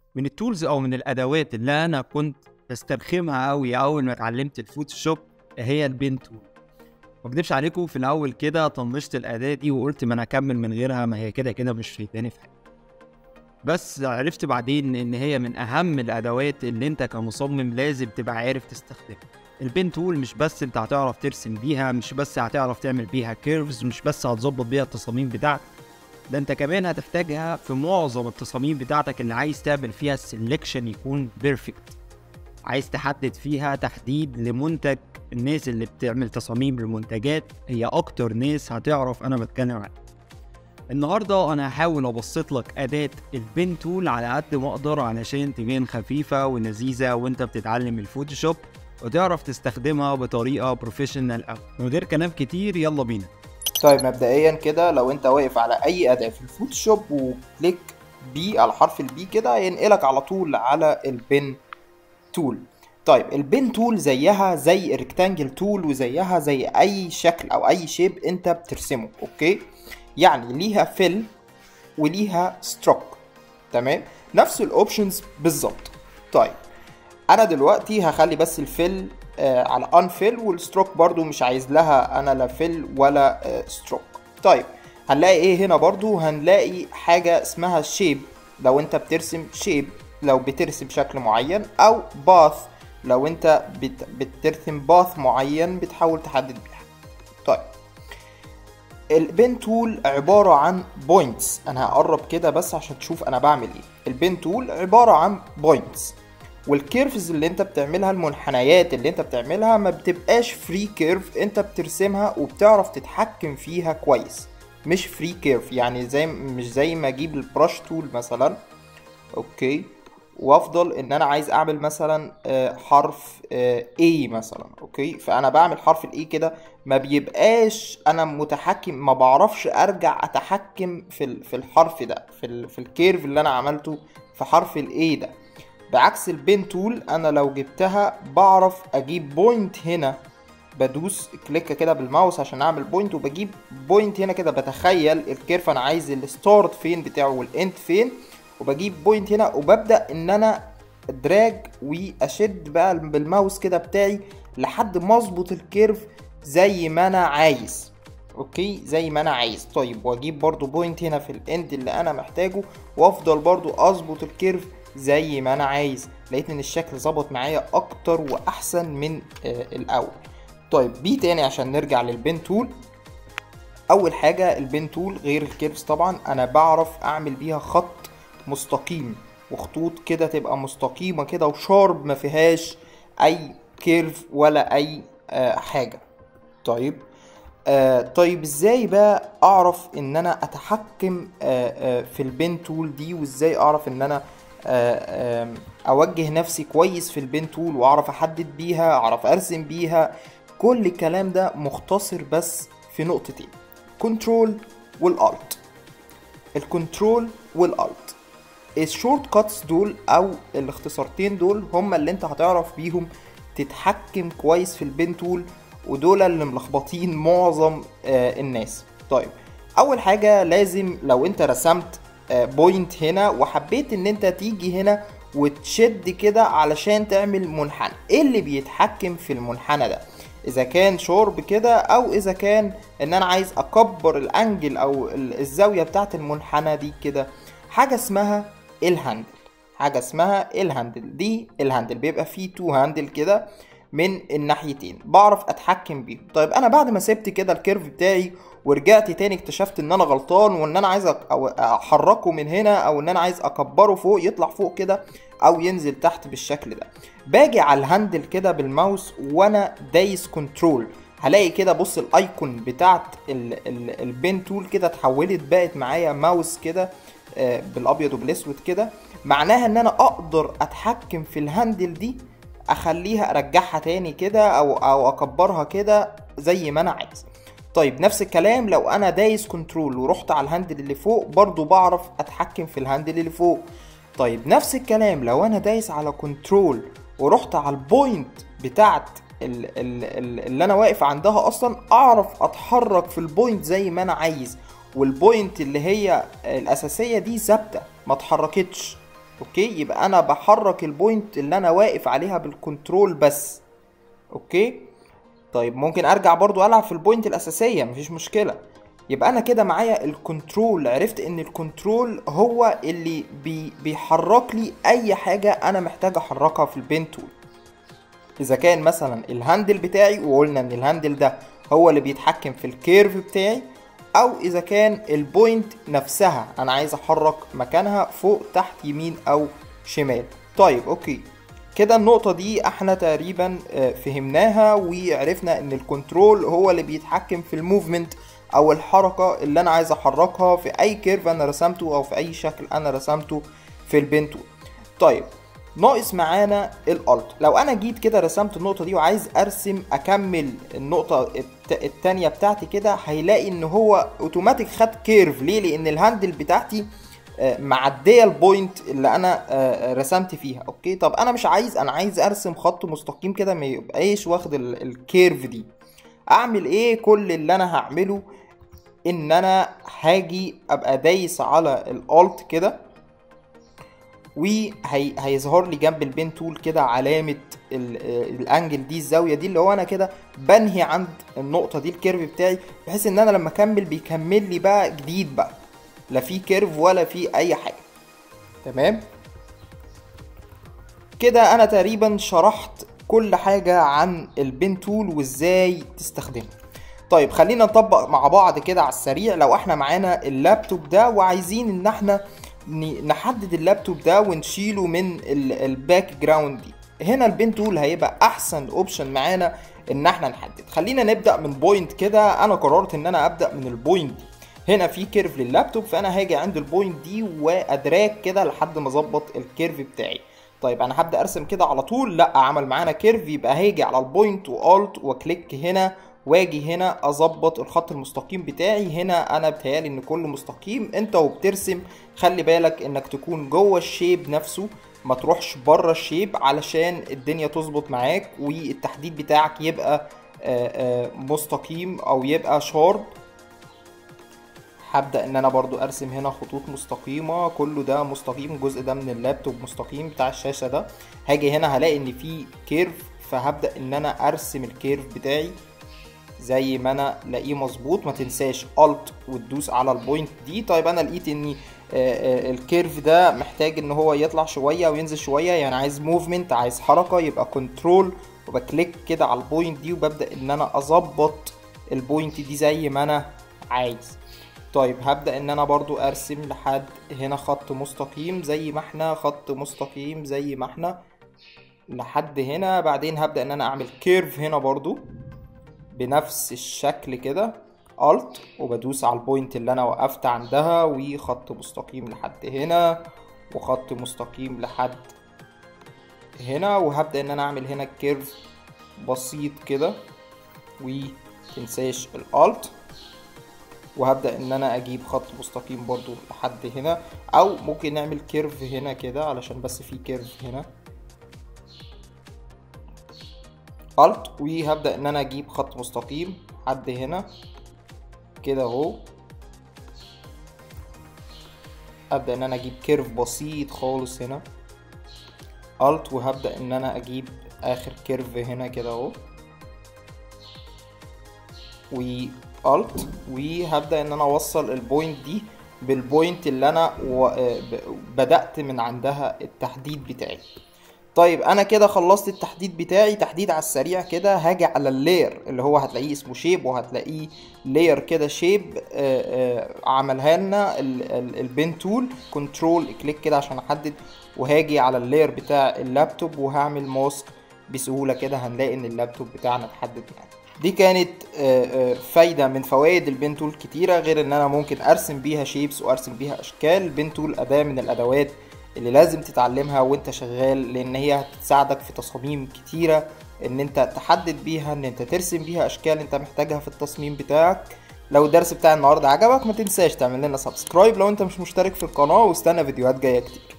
من التولز او من الادوات اللي انا كنت بسترخمها قوي اول ما اتعلمت الفوتوشوب هي البين تول ما اكدبش عليكم في الاول كده طنشت الاداه دي وقلت ما انا اكمل من غيرها ما هي كده كده مش فايداني في حاجه بس عرفت بعدين ان هي من اهم الادوات اللي انت كمصمم لازم تبقى عارف تستخدمها البين تول مش بس انت هتعرف ترسم بيها مش بس هتعرف تعمل بيها كيرفز مش بس هتظبط بيها التصاميم بتاعتك ده انت كمان هتحتاجها في معظم التصاميم بتاعتك اللي عايز تعمل فيها السلكشن يكون بيرفكت عايز تحدد فيها تحديد لمنتج الناس اللي بتعمل تصاميم لمنتجات هي اكتر ناس هتعرف انا بتكلم عنها النهارده انا هحاول ابسط لك اداه البين تول على قد ما اقدر علشان تبان خفيفه ولذيذه وانت بتتعلم الفوتوشوب وتعرف تستخدمها بطريقه بروفيشنال قوي من غير كلام كتير يلا بينا طيب مبدئيا كده لو انت واقف على اي اداة في الفوتوشوب وكليك بي على حرف البي كده هينقلك على طول على البن تول طيب البن تول زيها زي الريكتانجل تول وزيها زي اي شكل او اي شيب انت بترسمه اوكي يعني ليها فيل وليها ستروك تمام نفس الاوبشنز بالظبط طيب انا دلوقتي هخلي بس الفيل آه على ان فيل والستروك برضو مش عايز لها انا لا فيل ولا آه ستروك طيب هنلاقي ايه هنا برضو هنلاقي حاجة اسمها شيب لو انت بترسم شيب لو بترسم شكل معين او باث لو انت بت بترسم باث معين بتحاول تحدد بيها طيب البين تول عبارة عن بوينتس انا هقرب كده بس عشان تشوف انا بعمل ايه البين تول عبارة عن بوينتس والكيرفز اللي انت بتعملها المنحنيات اللي انت بتعملها ما بتبقاش فري كيرف انت بترسمها وبتعرف تتحكم فيها كويس مش فري كيرف يعني زي مش زي ما اجيب البراش تول مثلا اوكي وافضل ان انا عايز اعمل مثلا آه، حرف آه، A مثلا اوكي فانا بعمل حرف الاي كده ما بيبقاش انا متحكم ما بعرفش ارجع اتحكم في ال- في الحرف ده في ال في الكيرف اللي انا عملته في حرف الاي ده بعكس البين تول انا لو جبتها بعرف اجيب بوينت هنا بدوس كليك كده بالماوس عشان اعمل بوينت وبجيب بوينت هنا كده بتخيل الكيرف انا عايز الستارت فين بتاعه والاند فين وبجيب بوينت هنا وببدا ان انا دراج واشد بقى بالماوس كده بتاعي لحد ما اظبط الكيرف زي ما انا عايز اوكي زي ما انا عايز طيب واجيب برضو بوينت هنا في الاند اللي انا محتاجه وافضل برضو اظبط الكيرف زي ما انا عايز لقيت ان الشكل ظبط معايا اكتر واحسن من آه الاول طيب بي تاني عشان نرجع للبين تول اول حاجه البين تول غير الكيرفز طبعا انا بعرف اعمل بيها خط مستقيم وخطوط كده تبقى مستقيمه كده وشارب ما فيهاش اي كيرف ولا اي آه حاجه طيب آه طيب ازاي بقى اعرف ان انا اتحكم آه آه في البين تول دي وازاي اعرف ان انا آه آه اوجه نفسي كويس في البين تول واعرف احدد بيها اعرف ارسم بيها كل الكلام ده مختصر بس في نقطتين كنترول والالت الكنترول والالت الشورت كاتس دول او الاختصارتين دول هما اللي انت هتعرف بيهم تتحكم كويس في البين تول ودول اللي ملخبطين معظم آه الناس طيب اول حاجه لازم لو انت رسمت آه بوينت هنا وحبيت ان انت تيجي هنا وتشد كده علشان تعمل منحنى ايه اللي بيتحكم في المنحنى ده اذا كان شورب كده او اذا كان ان انا عايز اكبر الانجل او الزاويه بتاعت المنحنى دي كده حاجه اسمها الهاندل حاجه اسمها الهاندل دي الهاندل بيبقى فيه تو هاندل كده من الناحيتين بعرف اتحكم بيهم طيب انا بعد ما سبت كده الكيرف بتاعي ورجعت تاني اكتشفت ان انا غلطان وان انا عايز احركه من هنا او ان انا عايز اكبره فوق يطلع فوق كده او ينزل تحت بالشكل ده باجي على الهاندل كده بالماوس وانا دايس كنترول هلاقي كده بص الايكون بتاعت البين تول كده اتحولت بقت معايا ماوس كده بالابيض وبالاسود كده معناها ان انا اقدر اتحكم في الهاندل دي اخليها ارجعها تاني كده او او اكبرها كده زي ما انا عايز طيب نفس الكلام لو انا دايس كنترول ورحت على الهاندل اللي فوق برضو بعرف اتحكم في الهاندل اللي فوق طيب نفس الكلام لو انا دايس على كنترول ورحت على البوينت بتاعت ال ال ال اللي انا واقف عندها اصلا اعرف اتحرك في البوينت زي ما انا عايز والبوينت اللي هي الاساسيه دي ثابته ما اتحركتش اوكي يبقى انا بحرك البوينت اللي انا واقف عليها بالكنترول بس اوكي طيب ممكن ارجع برضو العب في البوينت الاساسيه مفيش مشكله يبقى انا كده معايا الكنترول عرفت ان الكنترول هو اللي بي بيحرك لي اي حاجه انا محتاج احركها في البين تول اذا كان مثلا الهاندل بتاعي وقلنا ان الهاندل ده هو اللي بيتحكم في الكيرف بتاعي او اذا كان البوينت نفسها انا عايز احرك مكانها فوق تحت يمين او شمال طيب اوكي كده النقطة دي احنا تقريبا فهمناها وعرفنا ان الكنترول هو اللي بيتحكم في الموفمنت او الحركة اللي انا عايز احركها في اي كيرف انا رسمته او في اي شكل انا رسمته في البين تول طيب ناقص معانا الالت لو انا جيت كده رسمت النقطه دي وعايز ارسم اكمل النقطه التانية بتاعتي كده هيلاقي ان هو اوتوماتيك خد كيرف ليه لان الهاندل بتاعتي معديه البوينت اللي انا رسمت فيها اوكي طب انا مش عايز انا عايز ارسم خط مستقيم كده ما يبقاش واخد الكيرف دي اعمل ايه كل اللي انا هعمله ان انا هاجي ابقى دايس على الالت كده وهيظهر لي جنب البين تول كده علامة الانجل دي الزاوية دي اللي هو انا كده بنهي عند النقطة دي الكيرف بتاعي بحيث ان انا لما اكمل بيكمل لي بقى جديد بقى لا في كيرف ولا في اي حاجة تمام كده انا تقريبا شرحت كل حاجة عن البين تول وازاي تستخدمه طيب خلينا نطبق مع بعض كده على السريع لو احنا معانا اللابتوب ده وعايزين ان احنا نحدد اللابتوب ده ونشيله من الباك جراوند دي هنا البين تول هيبقى احسن اوبشن معانا ان احنا نحدد خلينا نبدا من بوينت كده انا قررت ان انا ابدا من البوينت دي هنا في كيرف لللابتوب فانا هاجي عند البوينت دي وادراك كده لحد ما اظبط الكيرف بتاعي طيب انا هبدا ارسم كده على طول لا عمل معانا كيرف يبقى هاجي على البوينت والت واكليك هنا واجي هنا اظبط الخط المستقيم بتاعي هنا انا بتهيالي ان كله مستقيم انت وبترسم خلي بالك انك تكون جوه الشيب نفسه ما تروحش بره الشيب علشان الدنيا تظبط معاك والتحديد بتاعك يبقى مستقيم او يبقى شارب هبدا ان انا برضو ارسم هنا خطوط مستقيمه كله ده مستقيم الجزء ده من اللابتوب مستقيم بتاع الشاشه ده هاجي هنا هلاقي ان في كيرف فهبدا ان انا ارسم الكيرف بتاعي زي ما انا لاقيه مظبوط ما تنساش الت وتدوس على البوينت دي طيب انا لقيت ان الكيرف ده محتاج ان هو يطلع شويه وينزل شويه يعني عايز موفمنت عايز حركه يبقى كنترول وبكليك كده على البوينت دي وببدا ان انا اظبط البوينت دي زي ما انا عايز طيب هبدا ان انا برضو ارسم لحد هنا خط مستقيم زي ما احنا خط مستقيم زي ما احنا لحد هنا بعدين هبدا ان انا اعمل كيرف هنا برضو بنفس الشكل كده الت وبدوس على البوينت اللي انا وقفت عندها وخط مستقيم لحد هنا وخط مستقيم لحد هنا وهبدا ان انا اعمل هنا كيرف بسيط كده ومتنساش الالت وهبدا ان انا اجيب خط مستقيم برضو لحد هنا او ممكن نعمل كيرف هنا كده علشان بس في كيرف هنا الت وهبدا ان انا اجيب خط مستقيم لحد هنا كده اهو ابدا ان انا اجيب كيرف بسيط خالص هنا الت وهبدا ان انا اجيب اخر كيرف هنا كده اهو والت وهبدا ان انا اوصل البوينت دي بالبوينت اللي انا و... بدات من عندها التحديد بتاعي طيب انا كده خلصت التحديد بتاعي تحديد على السريع كده هاجي على اللاير اللي هو هتلاقيه اسمه شيب وهتلاقيه لاير كده شيب عملها لنا البين تول كنترول كليك كده عشان احدد وهاجي على اللاير بتاع اللابتوب وهعمل ماسك بسهوله كده هنلاقي ان اللابتوب بتاعنا اتحدد معانا دي كانت فايده من فوائد البين تول كتيره غير ان انا ممكن ارسم بيها شيبس وارسم بيها اشكال البين تول اداه من الادوات اللي لازم تتعلمها وانت شغال لان هي هتساعدك في تصاميم كتيره ان انت تحدد بيها ان انت ترسم بيها اشكال انت محتاجها في التصميم بتاعك لو الدرس بتاع النهارده عجبك ما تنساش تعمل لنا سبسكرايب لو انت مش مشترك في القناه واستنى فيديوهات جايه كتير